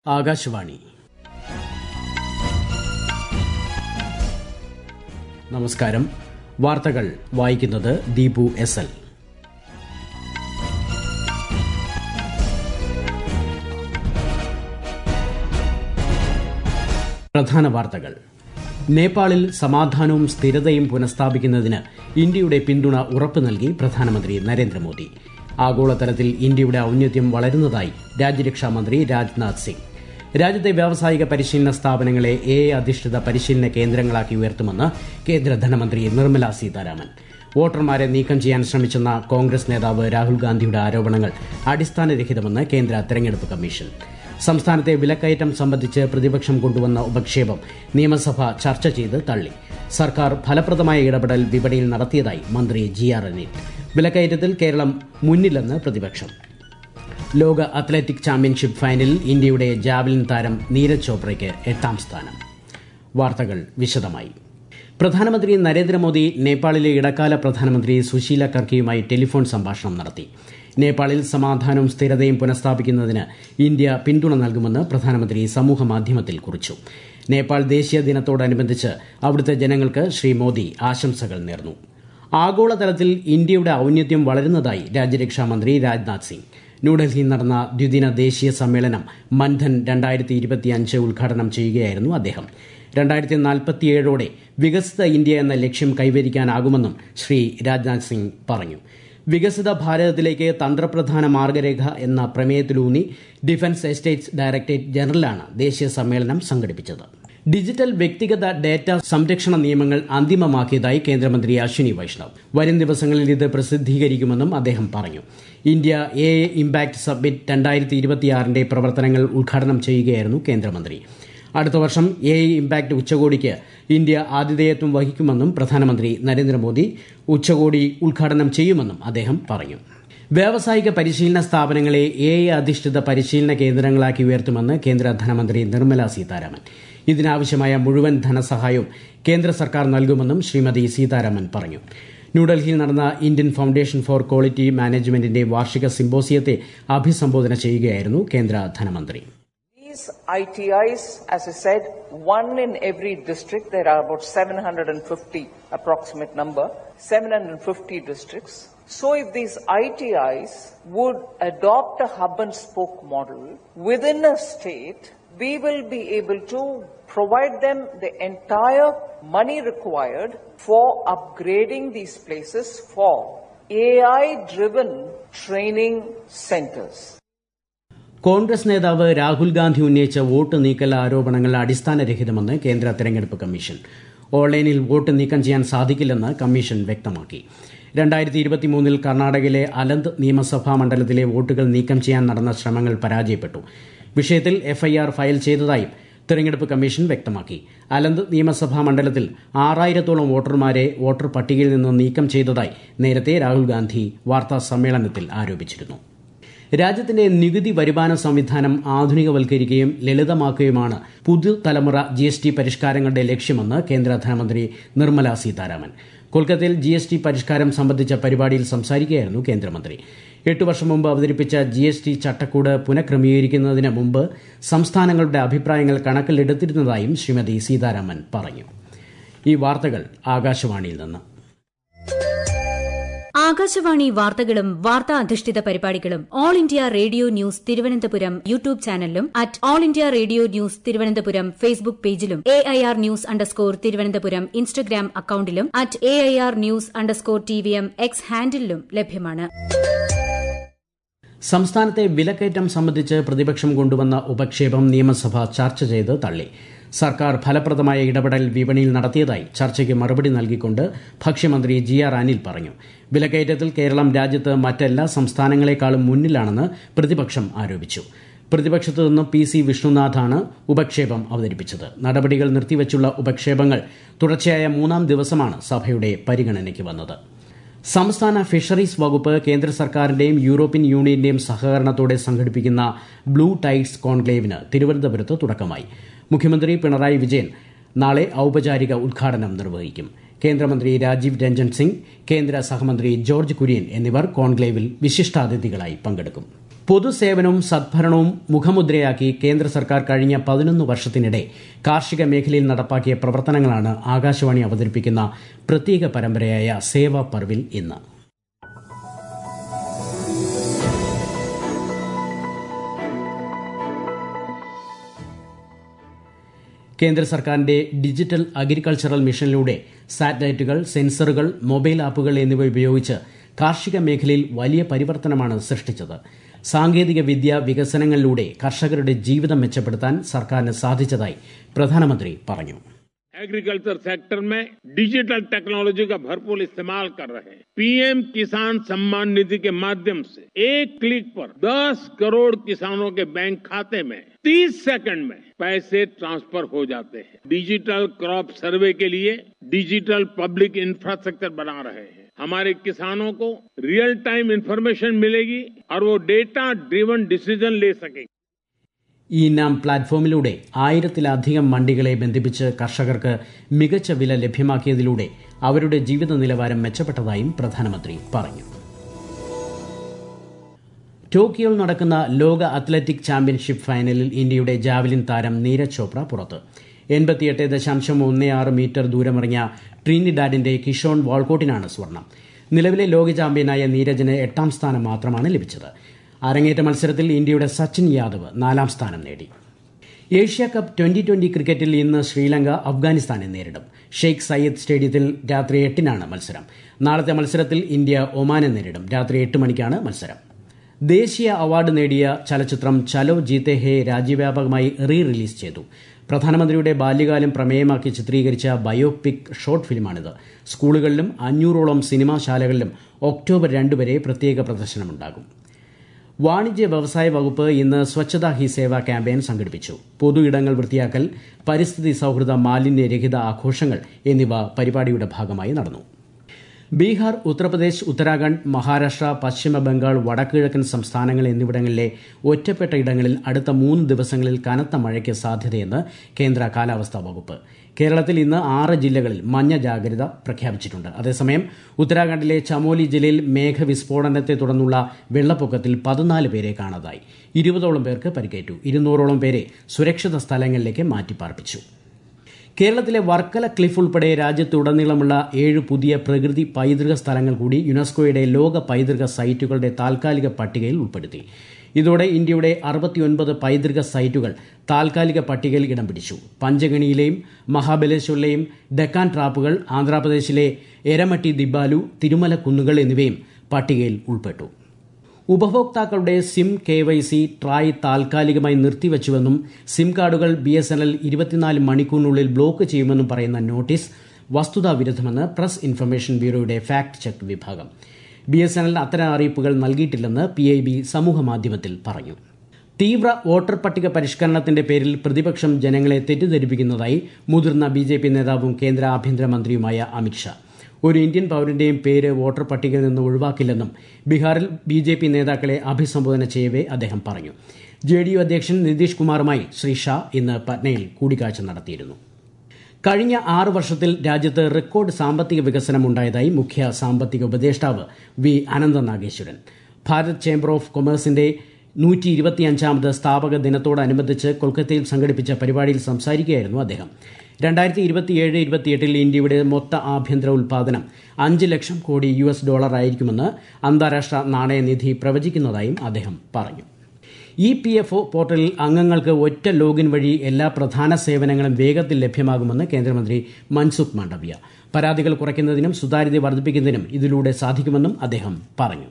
ആകാശവാണി നമസ്കാരം വാർത്തകൾ വായിക്കുന്നത് ദീപു എസ് എൽ പ്രധാന വാർത്തകൾ നേപ്പാളിൽ സമാധാനവും സ്ഥിരതയും പുനഃസ്ഥാപിക്കുന്നതിന് ഇന്ത്യയുടെ പിന്തുണ ഉറപ്പു നൽകി പ്രധാനമന്ത്രി നരേന്ദ്രമോദി ആഗോളതലത്തിൽ ഇന്ത്യയുടെ ഔന്നത്യം വളരുന്നതായി രാജ്യരക്ഷാ മന്ത്രി രാജ്നാഥ് സിംഗ് രാജ്യത്തെ വ്യാവസായിക പരിശീലന സ്ഥാപനങ്ങളെ എ അധിഷ്ഠിത പരിശീലന കേന്ദ്രങ്ങളാക്കി ഉയർത്തുമെന്ന് കേന്ദ്ര ധനമന്ത്രി നിർമ്മല സീതാരാമൻ വോട്ടർമാരെ നീക്കം ചെയ്യാൻ ശ്രമിച്ചെന്ന കോൺഗ്രസ് നേതാവ് രാഹുൽ ഗാന്ധിയുടെ ആരോപണങ്ങൾ അടിസ്ഥാനരഹിതമെന്ന് കേന്ദ്ര തെരഞ്ഞെടുപ്പ് കമ്മീഷൻ സംസ്ഥാനത്തെ വിലക്കയറ്റം സംബന്ധിച്ച് പ്രതിപക്ഷം കൊണ്ടുവന്ന ഉപക്ഷേപം നിയമസഭ ചർച്ച ചെയ്ത് തള്ളി സർക്കാർ ഫലപ്രദമായ ഇടപെടൽ വിപണിയിൽ നടത്തിയതായി മന്ത്രി ജി ആർ അനിൽ വിലക്കയറ്റത്തിൽ കേരളം മുന്നിലെന്ന് പ്രതിപക്ഷം ലോക അത്ലറ്റിക് ചാമ്പ്യൻഷിപ്പ് ഫൈനലിൽ ഇന്ത്യയുടെ ജാവലിൻ താരം നീരജ് ചോപ്രയ്ക്ക് എട്ടാം സ്ഥാനം വാർത്തകൾ വിശദമായി പ്രധാനമന്ത്രി നരേന്ദ്രമോദി നേപ്പാളിലെ ഇടക്കാല പ്രധാനമന്ത്രി സുശീല കർക്കിയുമായി ടെലിഫോൺ സംഭാഷണം നടത്തി നേപ്പാളിൽ സമാധാനവും സ്ഥിരതയും പുനഃസ്ഥാപിക്കുന്നതിന് ഇന്ത്യ പിന്തുണ നൽകുമെന്ന് പ്രധാനമന്ത്രി സമൂഹമാധ്യമത്തിൽ കുറിച്ചു നേപ്പാൾ ദേശീയ ദിനത്തോടനുബന്ധിച്ച് അവിടുത്തെ ജനങ്ങൾക്ക് ശ്രീ മോദി ആശംസകൾ നേർന്നു ആഗോളതലത്തിൽ ഇന്ത്യയുടെ ഔന്നത്യം വളരുന്നതായി രാജ്യരക്ഷാ മന്ത്രി രാജ്നാഥ് സിംഗ് ന്യൂഡൽഹിയിൽ നടന്ന ദ്വിദിന ദേശീയ സമ്മേളനം മൻധൻ രണ്ടായിരത്തി ഇരുപത്തിയഞ്ച് ഉദ്ഘാടനം ചെയ്യുകയായിരുന്നു അദ്ദേഹം രണ്ടായിരത്തി നാൽപ്പത്തിയേഴോടെ വികസിത ഇന്ത്യ എന്ന ലക്ഷ്യം കൈവരിക്കാനാകുമെന്നും ശ്രീ രാജ്നാഥ് സിംഗ് പറഞ്ഞു വികസിത ഭാരതത്തിലേക്ക് തന്ത്രപ്രധാന മാർഗരേഖ എന്ന പ്രമേയത്തിലൂന്നി ഡിഫൻസ് എസ്റ്റേറ്റ്സ് ഡയറക്ടറേറ്റ് ജനറലാണ് ദേശീയ സമ്മേളനം സംഘടിപ്പിച്ചത് ഡിജിറ്റൽ വ്യക്തിഗത ഡാറ്റ സംരക്ഷണ നിയമങ്ങൾ അന്തിമമാക്കിയതായി കേന്ദ്രമന്ത്രി അശ്വിനി വൈഷ്ണവ് വരും ദിവസങ്ങളിൽ ഇത് പ്രസിദ്ധീകരിക്കുമെന്നും അദ്ദേഹം പറഞ്ഞു ഇന്ത്യ എ ഇംപാക്ട് സബ്മിറ്റ് രണ്ടായിരത്തി ഇരുപത്തിയാറിന്റെ പ്രവർത്തനങ്ങൾ ഉദ്ഘാടനം ചെയ്യുകയായിരുന്നു കേന്ദ്രമന്ത്രി അടുത്ത വർഷം എ ഇംപാക്ട് ഉച്ചകോടിക്ക് ഇന്ത്യ ആതിഥേയത്വം വഹിക്കുമെന്നും പ്രധാനമന്ത്രി നരേന്ദ്രമോദി ഉച്ചകോടി ഉദ്ഘാടനം ചെയ്യുമെന്നും അദ്ദേഹം പറഞ്ഞു വ്യാവസായിക പരിശീലന സ്ഥാപനങ്ങളെ എ അധിഷ്ഠിത പരിശീലന കേന്ദ്രങ്ങളാക്കി ഉയർത്തുമെന്ന് കേന്ദ്ര ധനമന്ത്രി നിർമ്മല സീതാരാമൻ ഇതിനാവശ്യമായ മുഴുവൻ ധനസഹായവും കേന്ദ്ര സർക്കാർ നൽകുമെന്നും ശ്രീമതി സീതാരാമൻ പറഞ്ഞു ന്യൂഡൽഹിയിൽ നടന്ന ഇന്ത്യൻ ഫൌണ്ടേഷൻ ഫോർ ക്വാളിറ്റി മാനേജ്മെന്റിന്റെ വാർഷിക സിംബോസിയത്തെ അഭിസംബോധന ചെയ്യുകയായിരുന്നു കേന്ദ്ര ധനമന്ത്രി These ITIs, as I said, one in every district. There are about 750 approximate number, 750 districts. So if these ITIs would adopt a hub and spoke model within a state, we will be able to provide them the entire money required for upgrading these places for AI driven training centers. Congress നേതാവ് രാഹുൽ ഗാന്ധി ഉന്നയിച്ച vote നീക്കൽ ആരോപണങ്ങൾ അടിസ്ഥാനരഹിതമെന്ന് കേന്ദ്ര തെരഞ്ഞെടുപ്പ് commission ഓൺലൈനിൽ vote നീക്കം ചെയ്യാൻ സാധിക്കില്ലെന്ന് commission വ്യക്തമാക്കി രണ്ടായിരത്തി ഇരുപത്തിമൂന്നിൽ കർണാടകയിലെ അലന്ത് നിയമസഭാ മണ്ഡലത്തിലെ വോട്ടുകൾ നീക്കം ചെയ്യാൻ നടന്ന ശ്രമങ്ങൾ പരാജയപ്പെട്ടു വിഷയത്തിൽ എഫ്ഐആർ ഫയൽ ചെയ്തതായും തെരഞ്ഞെടുപ്പ് കമ്മീഷൻ വ്യക്തമാക്കി അലന്ത് നിയമസഭാ മണ്ഡലത്തിൽ ആറായിരത്തോളം വോട്ടർമാരെ വോട്ടർ പട്ടികയിൽ നിന്ന് നീക്കം ചെയ്തതായി നേരത്തെ രാഹുൽ ഗാന്ധി വാർത്താ സമ്മേളനത്തിൽ ആരോപിച്ചിരുന്നു രാജ്യത്തിന്റെ നികുതി വരുമാന സംവിധാനം ആധുനികവൽക്കരിക്കുകയും ലളിതമാക്കുകയുമാണ് പുതുതലമുറ ജി എസ് ടി പരിഷ്കാരങ്ങളുടെ ലക്ഷ്യമെന്ന് കേന്ദ്ര ധനമന്ത്രി നിർമ്മല സീതാരാമൻ കൊൽക്കത്തയിൽ ജി എസ് ടി പരിഷ്കാരം സംബന്ധിച്ച പരിപാടിയിൽ സംസാരിക്കുകയായിരുന്നു കേന്ദ്രമന്ത്രി എട്ട് വർഷം മുമ്പ് അവതരിപ്പിച്ച ജി എസ് ടി ചട്ടക്കൂട് പുനഃക്രമീകരിക്കുന്നതിന് മുമ്പ് സംസ്ഥാനങ്ങളുടെ അഭിപ്രായങ്ങൾ കണക്കിലെടുത്തിരുന്നതായും ശ്രീമതി സീതാരാമൻ പറഞ്ഞു ഈ വാർത്തകൾ ആകാശവാണിയിൽ നിന്ന് ആകാശവാണി വാർത്തകളും വാർത്താ അധിഷ്ഠിത പരിപാടികളും all India radio news Thiruvananthapuram YouTube ചാനലിലും at all India radio news Thiruvananthapuram Facebook പേജിലും A I R news underscore Thiruvananthapuram Instagram അക്കൌണ്ടിലും at A I R news underscore T V M X ഹാൻഡിലും ലഭ്യമാണ് സംസ്ഥാനത്തെ വിലക്കയറ്റം സംബന്ധിച്ച് പ്രതിപക്ഷം കൊണ്ടുവന്ന ഉപക്ഷേപം നിയമസഭ ചർച്ച ചെയ്ത് തള്ളി സർക്കാർ ഫലപ്രദമായ ഇടപെടൽ വിപണിയിൽ നടത്തിയതായി ചർച്ചയ്ക്ക് മറുപടി നൽകിക്കൊണ്ട് ഭക്ഷ്യമന്ത്രി ജി ആർ അനിൽ പറഞ്ഞു വിലക്കയറ്റത്തിൽ കേരളം രാജ്യത്ത് മറ്റെല്ലാ സംസ്ഥാനങ്ങളെക്കാളും മുന്നിലാണെന്ന് പ്രതിപക്ഷം ആരോപിച്ചു പ്രതിപക്ഷത്തു നിന്നും പി സി വിഷ്ണുനാഥാണ് ഉപക്ഷേപം അവതരിപ്പിച്ചത് നടപടികൾ നിർത്തിവച്ചുള്ള ഉപക്ഷേപങ്ങൾ തുടർച്ചയായ മൂന്നാം ദിവസമാണ് സഭയുടെ പരിഗണനയ്ക്ക് വന്നത് സംസ്ഥാന ഫിഷറീസ് വകുപ്പ് കേന്ദ്ര സർക്കാരിന്റെയും യൂറോപ്യൻ യൂണിയന്റെയും സഹകരണത്തോടെ സംഘടിപ്പിക്കുന്ന ബ്ലൂ ടൈഡ്സ് കോൺക്ലേവിന് തിരുവനന്തപുരത്ത് തുടക്കമായി മുഖ്യമന്ത്രി പിണറായി വിജയൻ നാളെ ഔപചാരിക ഉദ്ഘാടനം നിർവഹിക്കും കേന്ദ്രമന്ത്രി രാജീവ് രഞ്ജൻ സിംഗ് കേന്ദ്ര സഹമന്ത്രി ജോർജ് കുര്യൻ എന്നിവർ കോൺക്ലേവിൽ വിശിഷ്ടാതിഥികളായി പങ്കെടുക്കും പൊതുസേവനവും സദ്ഭരണവും മുഖമുദ്രയാക്കി കേന്ദ്ര സർക്കാർ കഴിഞ്ഞ പതിനൊന്ന് വർഷത്തിനിടെ കാർഷിക മേഖലയിൽ നടപ്പാക്കിയ പ്രവർത്തനങ്ങളാണ് ആകാശവാണി അവതരിപ്പിക്കുന്ന പ്രത്യേക പരമ്പരയായ സേവാ പർവിൽ ഇന്ന് കേന്ദ്ര സർക്കാരിന്റെ ഡിജിറ്റൽ അഗ്രികൾച്ചറൽ മിഷനിലൂടെ സാറ്റലൈറ്റുകൾ സെൻസറുകൾ മൊബൈൽ ആപ്പുകൾ എന്നിവ ഉപയോഗിച്ച് കാർഷിക മേഖലയിൽ വലിയ പരിവർത്തനമാണ് സൃഷ്ടിച്ചത് സാങ്കേതിക വിദ്യ വികസനങ്ങളിലൂടെ കർഷകരുടെ ജീവിതം മെച്ചപ്പെടുത്താൻ സർക്കാരിന് സാധിച്ചതായി പ്രധാനമന്ത്രി പറഞ്ഞു एग्रीकल्चर सेक्टर में डिजिटल टेक्नोलॉजी का भरपूर इस्तेमाल कर रहे हैं पीएम किसान सम्मान निधि के माध्यम से एक क्लिक पर 10 करोड़ किसानों के बैंक खाते में 30 सेकंड में पैसे ट्रांसफर हो जाते हैं डिजिटल क्रॉप सर्वे के लिए डिजिटल पब्लिक इंफ्रास्ट्रक्चर बना रहे हैं हमारे किसानों को रियल टाइम इंफॉर्मेशन मिलेगी और वो डेटा ड्रिवन डिसीजन ले सकेंगे ഈ നാം പ്ലാറ്റ്ഫോമിലൂടെ ആയിരത്തിലധികം മണ്ടികളെ ബന്ധിപ്പിച്ച് കർഷകർക്ക് മികച്ച വില ലഭ്യമാക്കിയതിലൂടെ അവരുടെ ജീവിത നിലവാരം മെച്ചപ്പെട്ടതായും പ്രധാനമന്ത്രി പറഞ്ഞു ടോക്കിയോയിൽ നടക്കുന്ന ലോക അത്ലറ്റിക് ചാമ്പ്യൻഷിപ്പ് ഫൈനലിൽ ഇന്ത്യയുടെ ജാവലിൻ താരം നീരജ് ചോപ്ര പുറത്ത് എൺപത്തിയെട്ട് ദശാംശം ഒന്ന് ആറ് മീറ്റർ ദൂരമിറങ്ങിയ ട്രീനിഡാഡിന്റെ കിഷോൺ വാൾക്കോട്ടിനാണ് സ്വർണം നിലവിലെ ലോക ചാമ്പ്യനായ നീരജിന് എട്ടാം സ്ഥാനം മാത്രമാണ് ലഭിച്ചത് അരങ്ങേറ്റ മത്സരത്തിൽ ഇന്ത്യയുടെ സച്ചിൻ യാദവ് നാലാം സ്ഥാനം നേടി ഏഷ്യ കപ്പ് ട്വന്റി ട്വന്റി ക്രിക്കറ്റിൽ ഇന്ന് ശ്രീലങ്ക അഫ്ഗാനിസ്ഥാനെ നേരിടും ഷെയ്ഖ് സയ്യിദ് സ്റ്റേഡിയത്തിൽ രാത്രി എട്ടിനാണ് മത്സരം നാളത്തെ മത്സരത്തിൽ ഇന്ത്യ ഒമാനെ നേരിടും രാത്രി എട്ട് മണിക്കാണ് മത്സരം ദേശീയ അവാർഡ് നേടിയ ചലച്ചിത്രം ചലോ ജീത്തെ ഹേ രാജ്യവ്യാപകമായി റീ റിലീസ് ചെയ്തു പ്രധാനമന്ത്രിയുടെ ബാല്യകാലം പ്രമേയമാക്കി ചിത്രീകരിച്ച ബയോപിക് ഷോർട്ട് ഫിലിമാണിത് സ്കൂളുകളിലും അഞ്ഞൂറോളം സിനിമാശാലകളിലും ഒക്ടോബർ രണ്ട് വരെ പ്രത്യേക പ്രദർശനമുണ്ടാകും വാണിജ്യ വ്യവസായ വകുപ്പ് ഇന്ന് സ്വച്ഛതാ ഹി സേവ ക്യാമ്പയിൻ സംഘടിപ്പിച്ചു പൊതു ഇടങ്ങൾ വൃത്തിയാക്കൽ പരിസ്ഥിതി സൌഹൃദ മാലിന്യരഹിത ആഘോഷങ്ങൾ എന്നിവ പരിപാടിയുടെ ഭാഗമായി നടന്നു ബീഹാർ ഉത്തർപ്രദേശ് ഉത്തരാഖണ്ഡ് മഹാരാഷ്ട്ര പശ്ചിമ ബംഗാൾ വടക്കുകിഴക്കൻ സംസ്ഥാനങ്ങൾ എന്നിവിടങ്ങളിലെ ഒറ്റപ്പെട്ട ഇടങ്ങളിൽ അടുത്ത മൂന്ന് ദിവസങ്ങളിൽ കനത്ത മഴയ്ക്ക് സാധ്യതയെന്ന് കേന്ദ്ര കാലാവസ്ഥാ വകുപ്പ് കേരളത്തിൽ ഇന്ന് ആറ് ജില്ലകളിൽ മഞ്ഞ ജാഗ്രത പ്രഖ്യാപിച്ചിട്ടുണ്ട് അതേസമയം ഉത്തരാഖണ്ഡിലെ ചമോലി ജില്ലയിൽ മേഘവിസ്ഫോടനത്തെ തുടർന്നുള്ള വെള്ളപ്പൊക്കത്തിൽ പതിനാല് പേരെ കാണാതായി ഇരുപതോളം പേർക്ക് പരിക്കേറ്റു ഇരുന്നൂറോളം പേരെ സുരക്ഷിത സ്ഥലങ്ങളിലേക്ക് മാറ്റിപ്പാർപ്പിച്ചു കേരളത്തിലെ വർക്കല ക്ലിഫ് ഉൾപ്പെടെ രാജ്യത്തുടനീളമുള്ള ഏഴ് പുതിയ പ്രകൃതി പൈതൃക സ്ഥലങ്ങൾ കൂടി യുനെസ്കോയുടെ ലോക പൈതൃക സൈറ്റുകളുടെ താൽക്കാലിക പട്ടികയിൽ ഉൾപ്പെടുത്തി ഇതോടെ ഇന്ത്യയുടെ അറുപത്തിയൊൻപത് പൈതൃക സൈറ്റുകൾ താൽക്കാലിക പട്ടികയിൽ ഇടം പിടിച്ചു പഞ്ചഗണിയിലെയും മഹാബലേശ്വറിലെയും ഡെക്കാൻ ട്രാപ്പുകൾ ആന്ധ്രാപ്രദേശിലെ എരമട്ടി ദിബാലു തിരുമല കുന്നുകൾ എന്നിവയും പട്ടികയിൽ ഉൾപ്പെട്ടു ഉപഭോക്താക്കളുടെ SIM K Y C TRAI താൽക്കാലികമായി നിർത്തിവച്ചുവെന്നും SIM cards B S N L ഇരുപത്തിനാല് മണിക്കൂറിനുള്ളിൽ ബ്ലോക്ക് ചെയ്യുമെന്നും പറയുന്ന നോട്ടീസ് വസ്തുതാ വിരുദ്ധമെന്ന് പ്രസ് ഇൻഫർമേഷൻ ബ്യൂറോയുടെ ഫാക്ട് ചെക്ക് വിഭാഗം ബി എസ് എൻ എൽ അത്തരം അറിയിപ്പുകൾ നൽകിയിട്ടില്ലെന്ന് പി ഐ ബി സമൂഹമാധ്യമത്തിൽ പറഞ്ഞു തീവ്ര വോട്ടർ പട്ടിക പരിഷ്കരണത്തിന്റെ പേരിൽ പ്രതിപക്ഷം ജനങ്ങളെ തെറ്റിദ്ധരിപ്പിക്കുന്നതായി മുതിർന്ന ബി ജെ പി നേതാവും കേന്ദ്ര ആഭ്യന്തരമന്ത്രിയുമായ അമിത്ഷാ ഒരു ഇന്ത്യൻ പൌരന്റെയും പേര് വോട്ടർ പട്ടികയിൽ നിന്ന് ഒഴിവാക്കില്ലെന്നും ബീഹാറിൽ ബി ജെ പി നേതാക്കളെ അഭിസംബോധന ചെയ്യവേ അദ്ദേഹം പറഞ്ഞു ജെ ഡി യു അധ്യക്ഷൻ നിതീഷ് കുമാറുമായി ശ്രീ ഷാ ഇന്ന് പട്നയിൽ കൂടിക്കാഴ്ച നടത്തിയിരുന്നു കഴിഞ്ഞ ആറ് വർഷത്തിൽ രാജ്യത്ത് റെക്കോർഡ് സാമ്പത്തിക വികസനം ഉണ്ടായതായി മുഖ്യ സാമ്പത്തിക ഉപദേഷ്ടാവ് V Anantha Nageswaran Bharat chamber of കൊമേഴ്സിന്റെ നൂറ്റി ഇരുപത്തിയഞ്ചാമത് സ്ഥാപക ദിനത്തോടനുബന്ധിച്ച് കൊൽക്കത്തയിൽ സംഘടിപ്പിച്ച പരിപാടിയിൽ സംസാരിക്കുകയായിരുന്നു അദ്ദേഹം രണ്ടായിരത്തി ഇരുപത്തിയേഴ് ഇരുപത്തിയെട്ടിൽ ഇന്ത്യയുടെ മൊത്ത ആഭ്യന്തര ഉൽപാദനം അഞ്ച് ലക്ഷം കോടി യു എസ് ഡോളർ ആയിരിക്കുമെന്ന് അന്താരാഷ്ട്ര നാണയനിധി പ്രവചിക്കുന്നതായും അദ്ദേഹം പറഞ്ഞു ഇ പി എഫ് ഒ പോർട്ടലിൽ അംഗങ്ങൾക്ക് ഒറ്റ ലോഗിൻ വഴി എല്ലാ പ്രധാന സേവനങ്ങളും വേഗത്തിൽ ലഭ്യമാകുമെന്ന് കേന്ദ്രമന്ത്രി മൻസുഖ് മാണ്ഡവ്യ പരാതികൾ കുറയ്ക്കുന്നതിനും സുതാര്യത വർദ്ധിപ്പിക്കുന്നതിനും ഇതിലൂടെ സാധിക്കുമെന്നും അദ്ദേഹം പറഞ്ഞു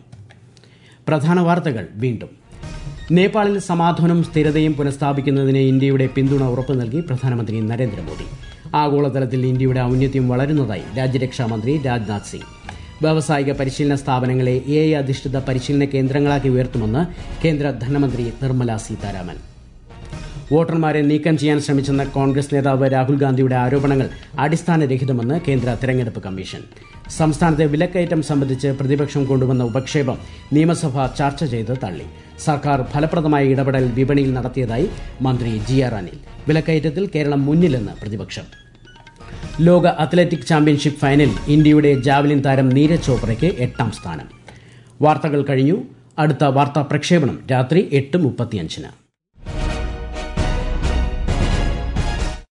പ്രധാന വാർത്തകൾ വീണ്ടും നേപ്പാളിൽ സമാധാനവും സ്ഥിരതയും പുനഃസ്ഥാപിക്കുന്നതിന് ഇന്ത്യയുടെ പിന്തുണ ഉറപ്പു നൽകി പ്രധാനമന്ത്രി നരേന്ദ്രമോദി ആഗോളതലത്തിൽ ഇന്ത്യയുടെ ഔന്നത്യം വളരുന്നതായി രാജ്യരക്ഷാമന്ത്രി രാജ്നാഥ് സിംഗ് വ്യാവസായിക പരിശീലന സ്ഥാപനങ്ങളെ എ ഐ അധിഷ്ഠിത പരിശീലന കേന്ദ്രങ്ങളാക്കി ഉയർത്തുമെന്ന് കേന്ദ്ര ധനമന്ത്രി നിർമ്മല സീതാരാമൻ വോട്ടർമാരെ നീക്കം ചെയ്യാൻ ശ്രമിച്ചെന്ന കോൺഗ്രസ് നേതാവ് രാഹുൽ ഗാന്ധിയുടെ ആരോപണങ്ങൾ അടിസ്ഥാനരഹിതമെന്ന് കേന്ദ്ര തെരഞ്ഞെടുപ്പ് കമ്മീഷൻ സംസ്ഥാനത്തെ വിലക്കയറ്റം സംബന്ധിച്ച് പ്രതിപക്ഷം കൊണ്ടുവന്ന ഉപക്ഷേപം നിയമസഭ ചർച്ച ചെയ്ത് തള്ളി സർക്കാർ ഫലപ്രദമായ ഇടപെടൽ വിപണിയിൽ നടത്തിയതായി മന്ത്രി ജി ആർ അനിൽ വിലക്കയറ്റത്തിൽ കേരളം മുന്നിലെന്ന് പ്രതിപക്ഷം ലോക അത്ലറ്റിക് ചാമ്പ്യൻഷിപ്പ് ഫൈനലിൽ ഇന്ത്യയുടെ ജാവലിൻ താരം നീരജ് ചോപ്രയ്ക്ക് എട്ടാം സ്ഥാനം വാർത്തകൾ കഴിഞ്ഞു അടുത്ത വാർത്താ പ്രക്ഷേപണം രാത്രി എട്ട് മുപ്പത്തിയഞ്ചിന്